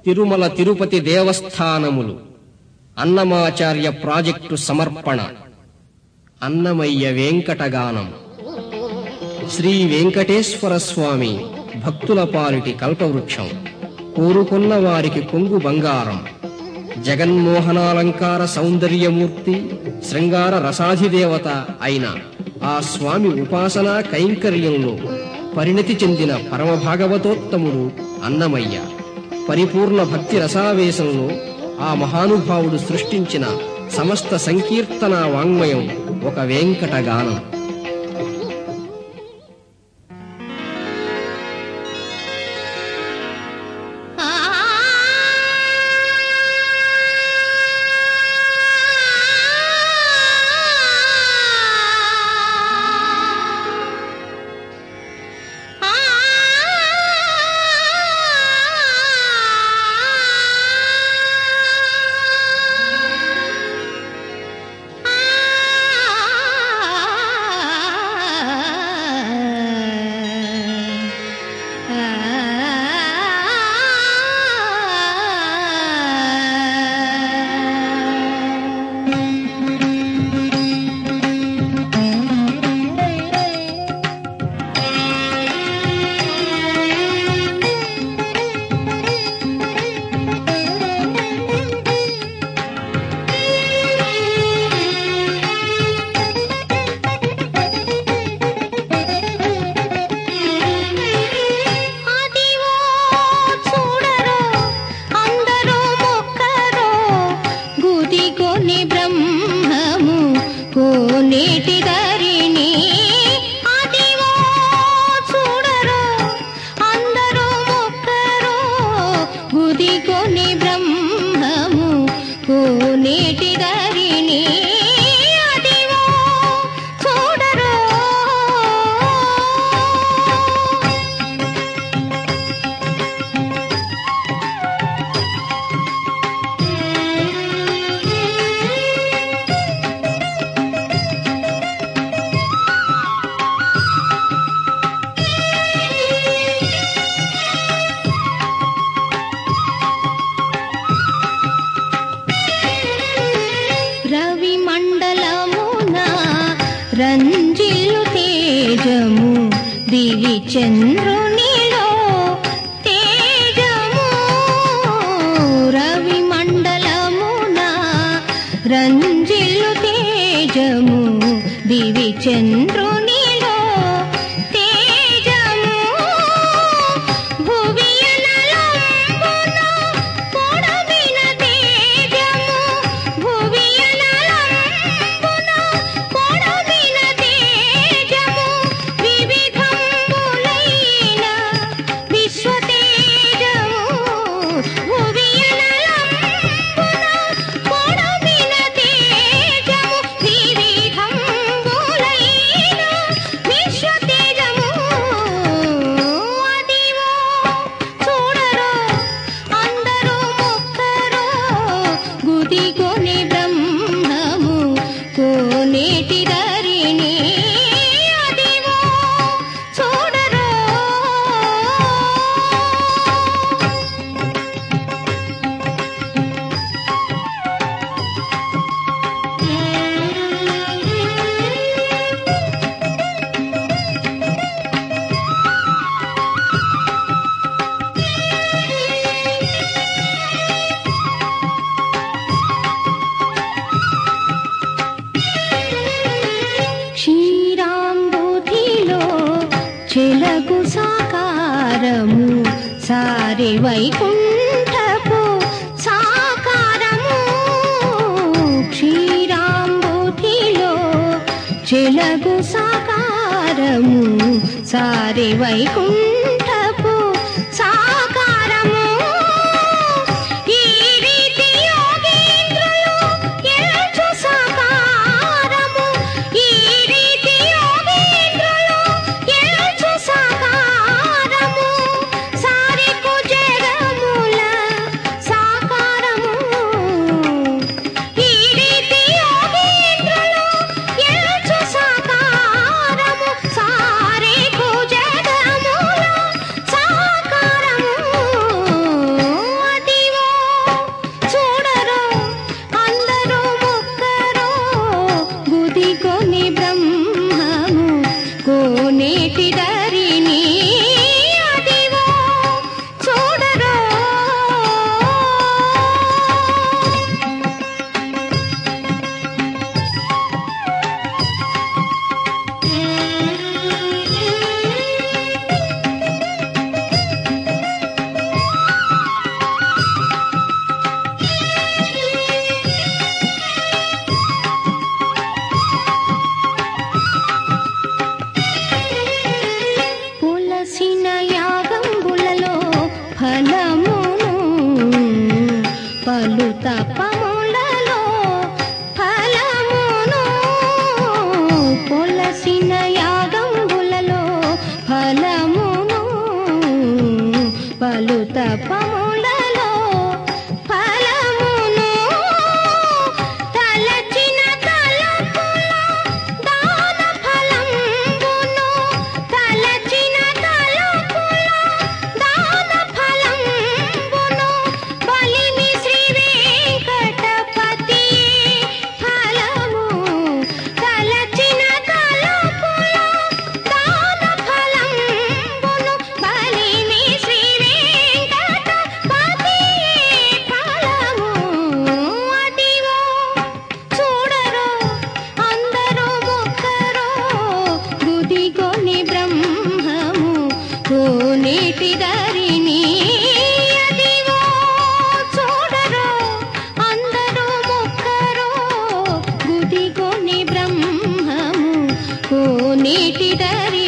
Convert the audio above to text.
తిరుమల తిరుపతి దేవస్థానములు అన్నమాచార్య ప్రాజెక్టు సమర్పణ అన్నమయ్య వెంకటగానం శ్రీ వెంకటేశ్వర స్వామి భక్తుల పాలిటి కల్పవృక్షం కోరుకున్న వారికి కొంగు బంగారం జగన్మోహనాలంకార సౌందర్యమూర్తి శృంగార రసాధిదేవత అయిన ఆ స్వామి ఉపాసనా కైంకర్యంలో పరిణతి చెందిన పరమభాగవతోత్తముడు అన్నమయ్య పరిపూర్ణ భక్తి రసావేశంలో ఆ మహానుభావుడు సృష్టించిన సమస్త సంకీర్తన వాంగ్మయం ఒక వెంకట గానం అదివో చూడరో అందరూ మొక్కరో గుదిగొని బ్రహ్మము కోనేటి ధరిణి అదివో చూడరో అందరూ మొక్కరో గుదిగొని బ్రహ్మము కోనేటి ధరిణి అదివో చూడరో రవి మండలమున రంజిల్లు తేజము దివి చంద్రునిలో తేజము రవి మండలమున రంజిల్లు తేజము దివి చంద్రునిలో తేజము భువియనలంబున పొడవిన తేజము భువియనలంబున పొడవిన తేజము వివిధంబులైన విశ్వతేజము భువియనలంబున పొడవిన తేజము వివిధంబులైన విశ్వతేజము అదివో చూడరో అందరూ మొక్కరో గుదిగొని బ్రహ్మము కోనేటి ధరిణి అదివో చూడరో క్షీరాంబుధిలో చెలగు సాకారము సారి వైకుంఠపు సాకారము క్షీరాంబుధిలో చెలగు సాకారము సారి వైకుంఠపు సాకారము ఈ రీతి యోగేంద్రులు ఎల్చు సాకారము ఈ రీతి యోగేంద్రులు ఎల్చు సాకారము సారికు జగముల సాకారము ఈ రీతి యోగేంద్రులు ఎల్చు సాకారము సారికు జగముల కోనేటి దరి